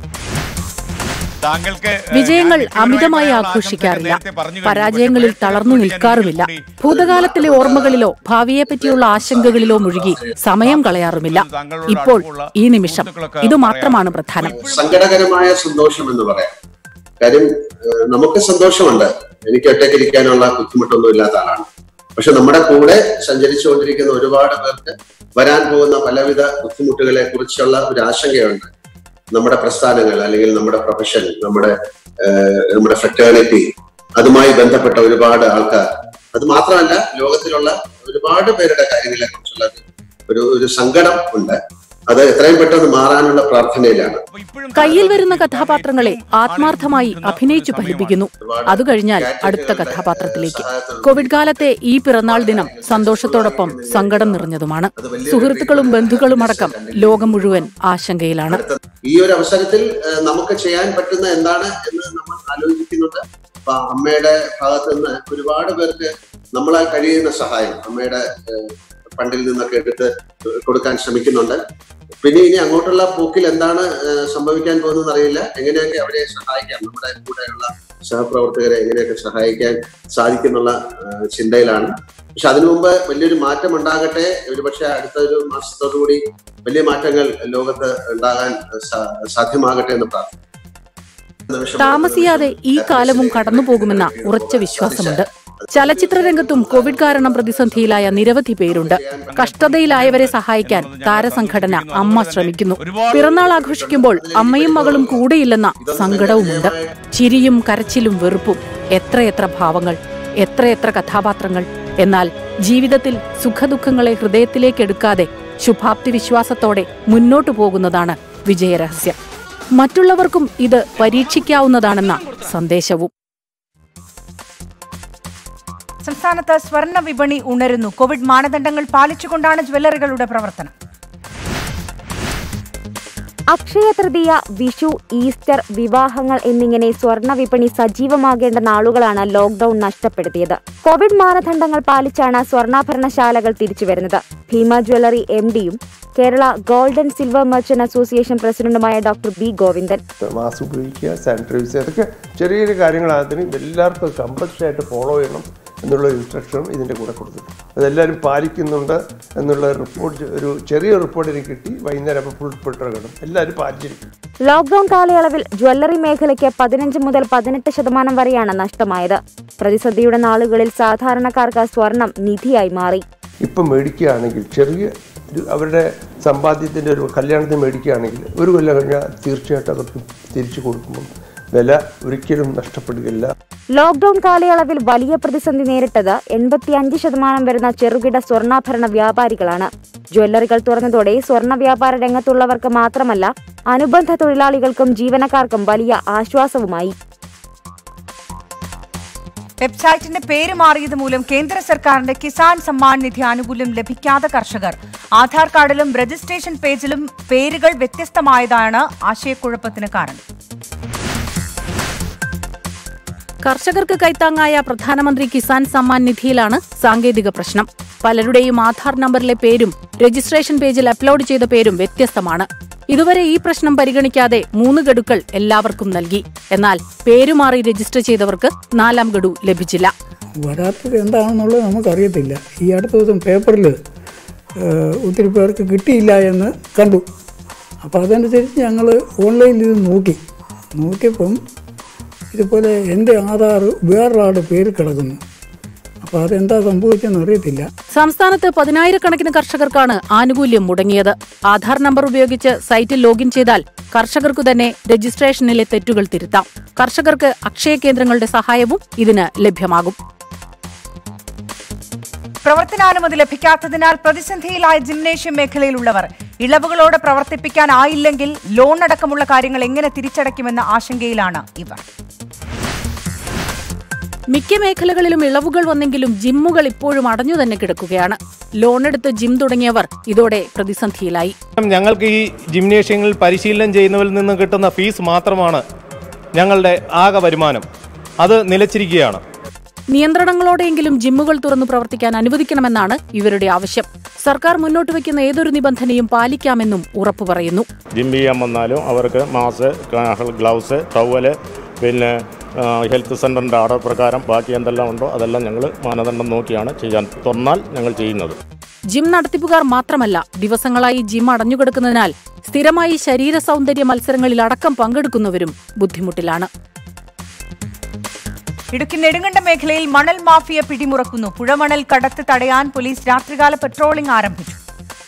താങ്കൾക്ക് വിജയങ്ങൾ അമിതമായി ആഘോഷിക്കാറില്ല പരാജയങ്ങളിൽ തളർന്നു നിൽക്കാറുമില്ല ഭൂതകാലത്തിലെ ഓർമ്മകളിലോ ഭാവിയെപ്പറ്റിയുള്ള ആശങ്കകളിലോ മുഴുകി സമയം കളയാറുമില്ല ഇപ്പോൾ ഈ നിമിഷം ഇത് മാത്രമാണ് പ്രധാനം സങ്കടകരമായ സന്തോഷം എന്ന് പറയാം കാര്യം ഏഹ്, നമുക്ക് സന്തോഷമുണ്ട് എനിക്ക് ഒറ്റയ്ക്കിരിക്കാനുള്ള ബുദ്ധിമുട്ടൊന്നും ഇല്ലാത്ത ആളാണ് പക്ഷെ നമ്മുടെ കൂടെ സഞ്ചരിച്ചുകൊണ്ടിരിക്കുന്ന ഒരുപാട് പേർക്ക് വരാൻ പോകുന്ന പലവിധ ബുദ്ധിമുട്ടുകളെ കുറിച്ചുള്ള ഒരു ആശങ്കയുണ്ട് നമ്മുടെ പ്രസ്ഥാനങ്ങൾ അല്ലെങ്കിൽ നമ്മുടെ പ്രൊഫഷൻ നമ്മുടെ ഏഹ്, നമ്മുടെ ഫ്രറ്റേണിറ്റി അതുമായി ബന്ധപ്പെട്ട ഒരുപാട് ആൾക്കാർ അത് മാത്രമല്ല ലോകത്തിലുള്ള ഒരുപാട് പേരുടെ കാര്യങ്ങളെ കുറിച്ചുള്ള ഒരു ഒരു സങ്കടം ഉണ്ട് അത് എത്രയും പെട്ടെന്ന് മാറാനുള്ള പ്രാർത്ഥനയിലാണ് കയ്യിൽ വരുന്ന കഥാപാത്രങ്ങളെ ആത്മാർത്ഥമായി അഭിനയിച്ചു ഫലിപ്പിക്കുന്നു അത് കഴിഞ്ഞാൽ അടുത്ത കഥാപാത്രത്തിലേക്ക് കോവിഡ് കാലത്തെ ഈ പിറന്നാൾ ദിനം സന്തോഷത്തോടൊപ്പം സങ്കടം നിറഞ്ഞതുമാണ് സുഹൃത്തുക്കളും ബന്ധുക്കളും അടക്കം ലോകം മുഴുവൻ ആശങ്കയിലാണ് ഈ ഒരു അവസരത്തിൽ ഏഹ്, നമുക്ക് ചെയ്യാൻ പറ്റുന്ന എന്താണ് എന്ന് നമ്മൾ ആലോചിക്കുന്നുണ്ട് അപ്പൊ അമ്മയുടെ ഭാഗത്ത് നിന്ന് ഒരുപാട് പേർക്ക് നമ്മളാൽ കഴിയുന്ന സഹായം അമ്മയുടെ ഏഹ്, ഫണ്ടിൽ നിന്നൊക്കെ എടുത്ത് കൊടുക്കാൻ ശ്രമിക്കുന്നുണ്ട് പിന്നെ ഇനി അങ്ങോട്ടുള്ള പോക്കിൽ എന്താണ് ഏഹ്, സംഭവിക്കാൻ പോകുന്നതെന്ന് അറിയില്ല എങ്ങനെയൊക്കെ അവരെ സഹായിക്കാം നമ്മുടെ കൂടെയുള്ള സഹപ്രവർത്തകരെ എങ്ങനെയൊക്കെ സഹായിക്കാൻ സാധിക്കുന്നുള്ള ഏഹ്, ചിന്തയിലാണ് പക്ഷെ അതിനു മുമ്പ് വലിയൊരു മാറ്റം ഉണ്ടാകട്ടെ ഒരുപക്ഷെ അടുത്ത ഒരു മാസത്തോടു കൂടി വലിയ മാറ്റങ്ങൾ ലോകത്ത് ഉണ്ടാകാൻ സാ- സാധ്യമാകട്ടെ എന്ന് പ്രാർത്ഥിക്കുന്നു താമസിയാതെ ഈ കാലവും കടന്നുപോകുമെന്ന ഉറച്ച വിശ്വാസമുണ്ട് ചലച്ചിത്ര രംഗത്തും കോവിഡ് കാരണം പ്രതിസന്ധിയിലായ നിരവധി പേരുണ്ട് കഷ്ടതയിലായവരെ സഹായിക്കാൻ താരസംഘടന അമ്മ ശ്രമിക്കുന്നു പിറന്നാൾ ആഘോഷിക്കുമ്പോൾ അമ്മയും മകളും കൂടെയില്ലെന്ന സങ്കടവുമുണ്ട് ചിരിയും കരച്ചിലും വെറുപ്പും എത്രയെത്ര ഭാവങ്ങൾ എത്രയെത്ര കഥാപാത്രങ്ങൾ എന്നാൽ ജീവിതത്തിൽ സുഖദുഃഖങ്ങളെ ഹൃദയത്തിലേക്ക് എടുക്കാതെ ശുഭാപ്തി വിശ്വാസത്തോടെ മുന്നോട്ടു പോകുന്നതാണ് വിജയരഹസ്യം മറ്റുള്ളവർക്കും ഇത് പരീക്ഷിക്കാവുന്നതാണെന്ന സന്ദേശവും സംസ്ഥാനത്ത് സ്വർണ്ണ വിപണി ഉണരുന്നു കോവിഡ് മാനദണ്ഡങ്ങൾ പാലിച്ചുകൊണ്ടാണ് ജ്വല്ലറികളുടെ പ്രവർത്തനം അക്ഷയ തൃതീയ വിഷു ഈസ്റ്റർ വിവാഹങ്ങൾ എന്നിങ്ങനെ സ്വർണ്ണ വിപണി സജീവമാകേണ്ട നാളുകളാണ് ലോക്ഡൌൺ നഷ്ടപ്പെടുത്തിയത് കോവിഡ് മാനദണ്ഡങ്ങൾ പാലിച്ചാണ് സ്വർണ്ണാഭരണശാലകൾ തിരിച്ചുവരുന്നത് ഭീമ ജ്വല്ലറി എം ഡിയും Kerala gold and silver merchant association പ്രസിഡന്റുമായ ഡോക്ടർ ബി ഗോവിന്ദൻ മാസ്ക് ഉപയോഗിക്കുക സാനിറ്റൈസ് അതൊക്കെ ചെറിയ ചെറിയ കാര്യങ്ങളാകത്തിന് എല്ലാവർക്കും കമ്പൽസറി ആയിട്ട് ഫോളോ ചെയ്യണം എന്നുള്ള ഇൻസ്ട്രക്ഷനും ഇതിൻ്റെ കൂടെ കൊടുത്തിട്ടുണ്ട് അതെല്ലാവരും പാലിക്കുന്നുണ്ട് എന്നുള്ള റിപ്പോർട്ട് ഒരു ചെറിയ റിപ്പോർട്ട് എനിക്ക് കിട്ടി വൈകുന്നേരം അപ്പോൾ ഫുൾ റിപ്പോർട്ട് എല്ലാവരും പാലിച്ചിരിക്കും ലോക്ഡൌൺ കാലയളവിൽ ജ്വല്ലറി മേഖലയ്ക്ക് പതിനഞ്ച് മുതൽ പതിനെട്ട് ശതമാനം വരെയാണ് നഷ്ടമായത് പ്രതിസന്ധിയുടെ നാളുകളിൽ സാധാരണക്കാർക്ക് സ്വർണം നിധിയായി മാറി ഇപ്പം മേടിക്കുകയാണെങ്കിൽ ചെറിയ ഒരു അവരുടെ സമ്പാദ്യത്തിൻ്റെ ഒരു കല്യാണത്തിന് മേടിക്കുകയാണെങ്കിൽ ഒരു കൊല്ലം കഴിഞ്ഞാൽ തീർച്ചയായിട്ടും അവർക്ക് തിരിച്ചു കൊടുക്കുമ്പം വില ഒരിക്കലും നഷ്ടപ്പെടുകയില്ല ലോക്ഡൌൺ കാലയളവിൽ വലിയ പ്രതിസന്ധി നേരിട്ടത് എൺപത്തിയഞ്ച് ശതമാനം വരുന്ന ചെറുകിട സ്വർണ്ണാഭരണ വ്യാപാരികളാണ് ജ്വല്ലറികൾ തുറന്നതോടെ സ്വർണ്ണ വ്യാപാര രംഗത്തുള്ളവർക്ക് മാത്രമല്ല അനുബന്ധ തൊഴിലാളികൾക്കും ജീവനക്കാർക്കും വലിയ ആശ്വാസവുമായി വെബ്സൈറ്റിന്റെ പേര് മാറിയത് മൂലം കേന്ദ്ര സർക്കാരിന്റെ കിസാൻ സമ്മാൻ നിധി ആനുകൂല്യം ലഭിക്കാത്ത കർഷകർ ആധാർ കാർഡിലും രജിസ്ട്രേഷൻ പേജിലും പേരുകൾ വ്യത്യസ്തമായതാണ് ആശയക്കുഴപ്പത്തിന് കാരണം കർഷകർക്ക് കൈത്താങ്ങായ പ്രധാനമന്ത്രി കിസാൻ സമ്മാൻ നിധിയിലാണ് സാങ്കേതിക പ്രശ്നം പലരുടെയും ആധാർ നമ്പറിലെ പേരും രജിസ്ട്രേഷൻ പേജിൽ അപ്ലോഡ് ചെയ്ത പേരും വ്യത്യസ്തമാണ് ഇതുവരെ ഈ പ്രശ്നം പരിഗണിക്കാതെ മൂന്ന് ഗഡുക്കൾ എല്ലാവർക്കും നൽകി എന്നാൽ പേരുമാറി രജിസ്റ്റർ ചെയ്തവർക്ക് നാലാം ഗഡു ലഭിച്ചില്ല വരാത്തത് എന്താണെന്നുള്ളത് നമുക്കറിയത്തില്ല ഈ അടുത്ത ദിവസം പേപ്പറിൽ ഒത്തിരി പേർക്ക് കിട്ടിയില്ല എന്ന് കണ്ടു അപ്പോൾ അതനുസരിച്ച് ഞങ്ങൾ ഓൺലൈനിൽ ഇത് നോക്കി നോക്കിയപ്പം ഇതുപോലെ എൻ്റെ ആധാർ വേറൊരാളുടെ പേര് കിടക്കുന്നു അപ്പോൾ അപ്പോൾ അതെന്താ സംഭവിച്ചെന്ന് അറിയത്തില്ല സംസ്ഥാനത്ത് പതിനായിരക്കണക്കിന് കർഷകർക്കാണ് ആനുകൂല്യം മുടങ്ങിയത് ആധാർ നമ്പർ ഉപയോഗിച്ച് സൈറ്റിൽ ലോഗിൻ ചെയ്താൽ കർഷകർക്കു തന്നെ രജിസ്ട്രേഷനിലെ തെറ്റുകൾ തിരുത്താം കർഷകർക്ക് അക്ഷയ കേന്ദ്രങ്ങളുടെ സഹായവും ഇതിന് ലഭ്യമാകും പ്രവർത്തനാനുമതി ലഭിക്കാത്തതിനാൽ പ്രതിസന്ധിയിലായ ജിംനേഷ്യം മേഖലയിലുള്ളവർ ഇളവുകളോടെ പ്രവർത്തിപ്പിക്കാനായില്ലെങ്കിൽ ലോൺ അടക്കമുള്ള കാര്യങ്ങൾ എങ്ങനെ തിരിച്ചടയ്ക്കുമെന്ന ആശങ്കയിലാണ് ഇവർ മിക്ക മേഖലകളിലും ഇളവുകൾ വന്നെങ്കിലും ജിമ്മുകൾ ഇപ്പോഴും അടഞ്ഞു തന്നെ കിടക്കുകയാണ് ലോണെടുത്ത് ജിം തുടങ്ങിയവർ ഇതോടെ പ്രതിസന്ധിയിലായി ഞങ്ങൾക്ക് ഈ ജിംനേഷ്യങ്ങളിൽ പരിശീലനം ചെയ്യുന്നവരിൽ നിന്ന് കിട്ടുന്ന ഫീസ് മാത്രമാണ് ഞങ്ങളുടെ ആകെ വരുമാനം അത് നിലച്ചിരിക്കുകയാണ് നിയന്ത്രണങ്ങളോടെയെങ്കിലും ജിമ്മുകൾ തുറന്നു പ്രവർത്തിക്കാൻ അനുവദിക്കണമെന്നാണ് ഇവരുടെ ആവശ്യം സർക്കാർ മുന്നോട്ട് വയ്ക്കുന്ന ഏതൊരു നിബന്ധനയും പാലിക്കാമെന്നും ഉറപ്പു പറയുന്നു ജിം ചെയ്യാൻ വന്നാലും അവർക്ക് മാസ് ഗ്ലൗസ് ടവല് പിന്നെ ആ, ഹെൽത്ത് സെൻ്ററിൻ്റെ ഓർഡർ പ്രകാരം ബാക്കി എന്തെല്ലാം ഉണ്ടോ അതെല്ലാം ഞങ്ങൾ മാനദണ്ഡം നോക്കിയാണ് ചെയ്യാൻ തുറന്നാൽ ഞങ്ങൾ ചെയ്യുന്നത് ജിം നടത്തിപ്പുകാർ മാത്രമല്ല ദിവസങ്ങളായി ജിം അടഞ്ഞുകിടക്കുന്നതിനാൽ സ്ഥിരമായി ശരീര സൗന്ദര്യ മത്സരങ്ങളിൽ അടക്കം പങ്കെടുക്കുന്നവരും ബുദ്ധിമുട്ടിലാണ് ഇടുക്കി നെടുങ്കണ്ട മേഖലയിൽ മണൽ മാഫിയ പിടിമുറക്കുന്നു പുഴമണൽ കടത്ത് തടയാൻ പോലീസ് രാത്രികാല പെട്രോളിംഗ് ആരംഭിച്ചു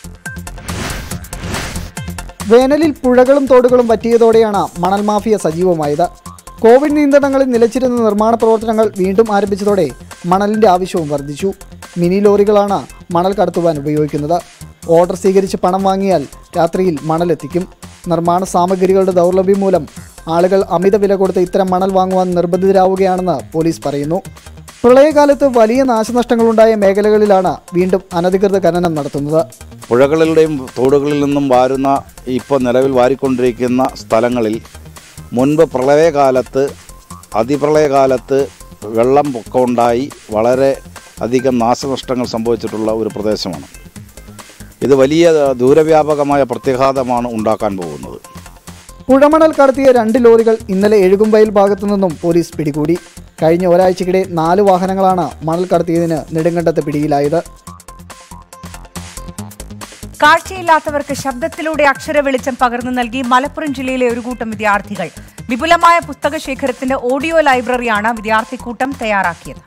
വേനലിൽ പുഴകളും തോടുകളും വറ്റിയതോടെയാണ് മണൽ മാഫിയ സജീവമായത് കോവിഡ് നിയന്ത്രണങ്ങളിൽ നിലച്ചിരുന്ന നിർമ്മാണ പ്രവർത്തനങ്ങൾ വീണ്ടും ആരംഭിച്ചതോടെ മണലിന്റെ ആവശ്യവും വർദ്ധിച്ചു മിനി ലോറികളാണ് മണൽ കടത്തുവാൻ ഉപയോഗിക്കുന്നത് ഓർഡർ സ്വീകരിച്ച് പണം വാങ്ങിയാൽ രാത്രിയിൽ മണലെത്തിക്കും നിർമ്മാണ സാമഗ്രികളുടെ ദൗർലഭ്യം മൂലം ആളുകൾ അമിത വില കൊടുത്ത് ഇത്തരം മണൽ വാങ്ങുവാൻ നിർബന്ധിതരാവുകയാണെന്ന് പോലീസ് പറയുന്നു പ്രളയകാലത്ത് വലിയ നാശനഷ്ടങ്ങളുണ്ടായ മേഖലകളിലാണ് വീണ്ടും അനധികൃത ഖനനം നടത്തുന്നത് പുഴകളിലുടെയും തോടുകളിൽ നിന്നും വാരുന്ന ഇപ്പോൾ നിലവിൽ വാരിക്കൊണ്ടിരിക്കുന്ന സ്ഥലങ്ങളിൽ മുൻപ് പ്രളയകാലത്ത് അതിപ്രളയകാലത്ത് വെള്ളം പൊക്കമുണ്ടായി വളരെ അധികം നാശനഷ്ടങ്ങൾ സംഭവിച്ചിട്ടുള്ള ഒരു പ്രദേശമാണ് ഇത് വലിയ ദൂരവ്യാപകമായ പ്രത്യാഘാതമാണ് ഉണ്ടാക്കാൻ പോകുന്നത് പുഴമണൽ കടത്തിയ രണ്ട് ലോറികൾ ഇന്നലെ എഴുകുംവയൽ ഭാഗത്തു നിന്നും പോലീസ് പിടികൂടി കഴിഞ്ഞ ഒരാഴ്ചക്കിടെ നാല് വാഹനങ്ങളാണ് മണൽ കടത്തിയതിന് നെടുങ്കണ്ടത്ത് പിടിയിലായത് കാഴ്ചയില്ലാത്തവർക്ക് ശബ്ദത്തിലൂടെ അക്ഷര വെളിച്ചം പകർന്നു നൽകി മലപ്പുറം ജില്ലയിലെ ഒരു കൂട്ടം വിദ്യാർത്ഥികൾ വിപുലമായ പുസ്തക ശേഖരത്തിന്റെ ഓഡിയോ ലൈബ്രറിയാണ് വിദ്യാർത്ഥിക്കൂട്ടം തയ്യാറാക്കിയത്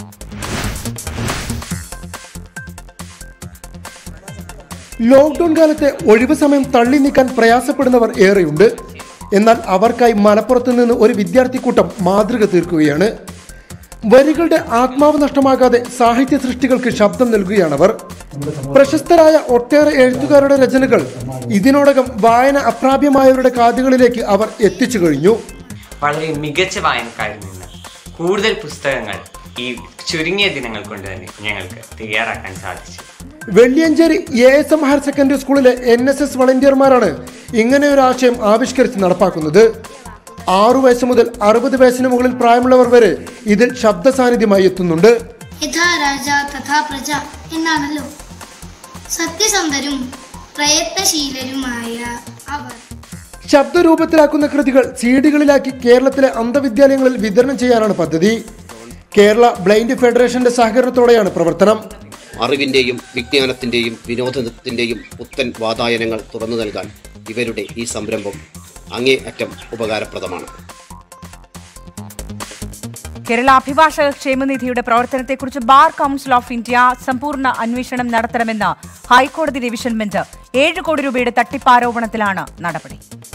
ലോക്ക്ഡൌൺ കാലത്തെ ഒഴിവ് സമയം തള്ളി നീക്കാൻ പ്രയാസപ്പെടുന്നവർ ഏറെയുണ്ട് എന്നാൽ അവർക്കായി മലപ്പുറത്ത് നിന്ന് ഒരു വിദ്യാർത്ഥിക്കൂട്ടം മാതൃക തീർക്കുകയാണ് വരികളുടെ ആത്മാവ് നഷ്ടമാകാതെ സാഹിത്യ സൃഷ്ടികൾക്ക് ശബ്ദം നൽകുകയാണവർ പ്രശസ്തരായ ഒട്ടേറെ എഴുത്തുകാരുടെ രചനകൾ ഇതിനോടകം വായന അപ്രാപ്യമായവരുടെ കാതുകളിലേക്ക് അവർ എത്തിച്ചു കഴിഞ്ഞു വളരെ മികച്ച വായനക്കാരിൽ നിന്ന് കൂടുതൽ പുസ്തകങ്ങൾ ഈ ചുരുങ്ങിയ ദിനങ്ങൾ കൊണ്ട് തന്നെ ഞങ്ങൾക്ക് തയ്യാറാക്കാൻ സാധിച്ചു Velliyancheri A S M higher secondary സ്കൂളിലെ എൻ എസ് എസ് വളണ്ടിയർമാരാണ് ഇങ്ങനെ ഒരു ആശയം ആവിഷ്കരിച്ച് നടപ്പാക്കുന്നത് ആറു വയസ്സ് മുതൽ അറുപത് വയസ്സിന് മുകളിൽ പ്രായമുള്ളവർ വരെ ഇതിൽ ശബ്ദ സാന്നിധ്യമായി എത്തുന്നുണ്ട് യഥാ രാജ തഥാ പ്രജ എന്നാണല്ലോ സത്യസന്ധരും പ്രയത്നശീലരുമായ അവർ ശബ്ദരൂപത്തിലാക്കുന്ന കൃതികൾ സീഡികളിലാക്കി കേരളത്തിലെ അന്ധവിദ്യാലയങ്ങളിൽ വിതരണം ചെയ്യാനാണ് പദ്ധതി കേരള ബ്ലൈൻഡ് ഫെഡറേഷന്റെ സഹകരണത്തോടെയാണ് പ്രവർത്തനം അറിവിൻ്റെയും വിജ്ഞാനത്തിൻ്റെയും വിനോദത്തിൻ്റെയും പുത്തൻ വാതായനങ്ങൾ തുറന്നു നൽകാൻ ഇവരുടെ ഈ സംരംഭം അങ്ങേ അറ്റം ഉപകാരപ്രദമാണ് കേരള അഭിഭാഷക ക്ഷേമനിധിയുടെ പ്രവർത്തനത്തെക്കുറിച്ച് ബാർ കൌൺസിൽ ഓഫ് ഇന്ത്യ സമ്പൂർണ്ണ അന്വേഷണം നടത്തണമെന്ന് ഹൈക്കോടതി ഡിവിഷൻ ബെഞ്ച് ഏഴ് കോടി രൂപയുടെ തട്ടിപ്പാരോപണത്തിലാണ് നടപടി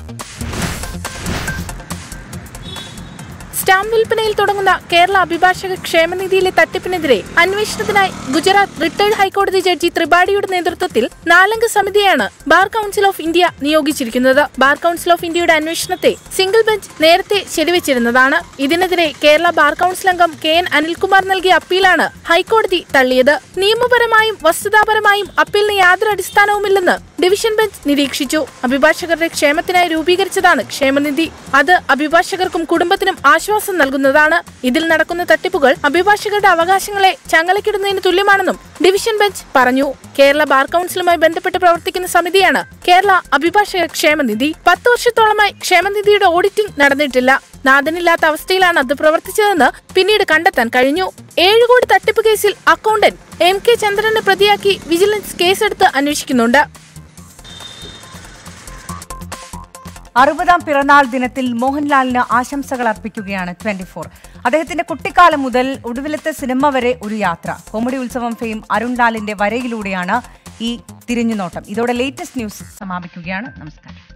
സ്റ്റാമ്പ് വിൽപ്പനയിൽ തുടങ്ങുന്ന കേരള അഭിഭാഷക ക്ഷേമനിധിയിലെ തട്ടിപ്പിനെതിരെ അന്വേഷണത്തിനായി ഗുജറാത്ത് റിട്ടയർഡ് ഹൈക്കോടതി ജഡ്ജി ത്രിപാഠിയുടെ നേതൃത്വത്തിൽ നാലംഗ സമിതിയാണ് ബാർ കൌൺസിൽ ഓഫ് ഇന്ത്യ നിയോഗിച്ചിരിക്കുന്നത് ബാർ കൌൺസിൽ ഓഫ് ഇന്ത്യയുടെ അന്വേഷണത്തെ സിംഗിൾ ബെഞ്ച് നേരത്തെ ശരിവച്ചിരുന്നതാണ് ഇതിനെതിരെ കേരള ബാർ കൌൺസിൽ അംഗം കെ എൻ അനിൽകുമാർ നൽകിയ അപ്പീലാണ് ഹൈക്കോടതി തള്ളിയത് നിയമപരമായും വസ്തുതാപരമായും അപ്പീലിന് യാതൊരു അടിസ്ഥാനവുമില്ലെന്ന് ഡിവിഷൻ ബെഞ്ച് നിരീക്ഷിച്ചു അഭിഭാഷകരുടെ ക്ഷേമത്തിനായി രൂപീകരിച്ചതാണ് ക്ഷേമനിധി അത് അഭിഭാഷകർക്കും കുടുംബത്തിനും ആശ്വാസം നൽകുന്നതാണ് ഇതിൽ നടക്കുന്ന തട്ടിപ്പുകൾ അഭിഭാഷകരുടെ അവകാശങ്ങളെ ചങ്ങലക്കിടുന്നതിന് തുല്യമാണെന്നും ഡിവിഷൻ ബെഞ്ച് പറഞ്ഞു കേരള ബാർ കൌൺസിലുമായി ബന്ധപ്പെട്ട് പ്രവർത്തിക്കുന്ന സമിതിയാണ് കേരള അഭിഭാഷക ക്ഷേമനിധി പത്ത് വർഷത്തോളമായി ക്ഷേമനിധിയുടെ ഓഡിറ്റിംഗ് നടന്നിട്ടില്ല നാഥനില്ലാത്ത അവസ്ഥയിലാണ് അത് പ്രവർത്തിച്ചതെന്ന് പിന്നീട് കണ്ടെത്താൻ കഴിഞ്ഞു ഏഴ് കോടി തട്ടിപ്പ് കേസിൽ അക്കൗണ്ടന്റ് എം കെ ചന്ദ്രനെ പ്രതിയാക്കി വിജിലൻസ് കേസെടുത്ത് അന്വേഷിക്കുന്നുണ്ട് അറുപതാം പിറന്നാൾ ദിനത്തിൽ മോഹൻലാലിന് ആശംസകൾ അർപ്പിക്കുകയാണ് ട്വന്റി ഫോർ അദ്ദേഹത്തിന്റെ കുട്ടിക്കാലം മുതൽ ഒടുവിലത്തെ സിനിമ വരെ ഒരു യാത്ര കോമഡി ഉത്സവം ഫെയിം അരുൺലാലിന്റെ വരയിലൂടെയാണ് ഈ തിരിഞ്ഞുനോട്ടം ഇതോടെ ലേറ്റസ്റ്റ് ന്യൂസ് സമാപിക്കുകയാണ് നമസ്കാരം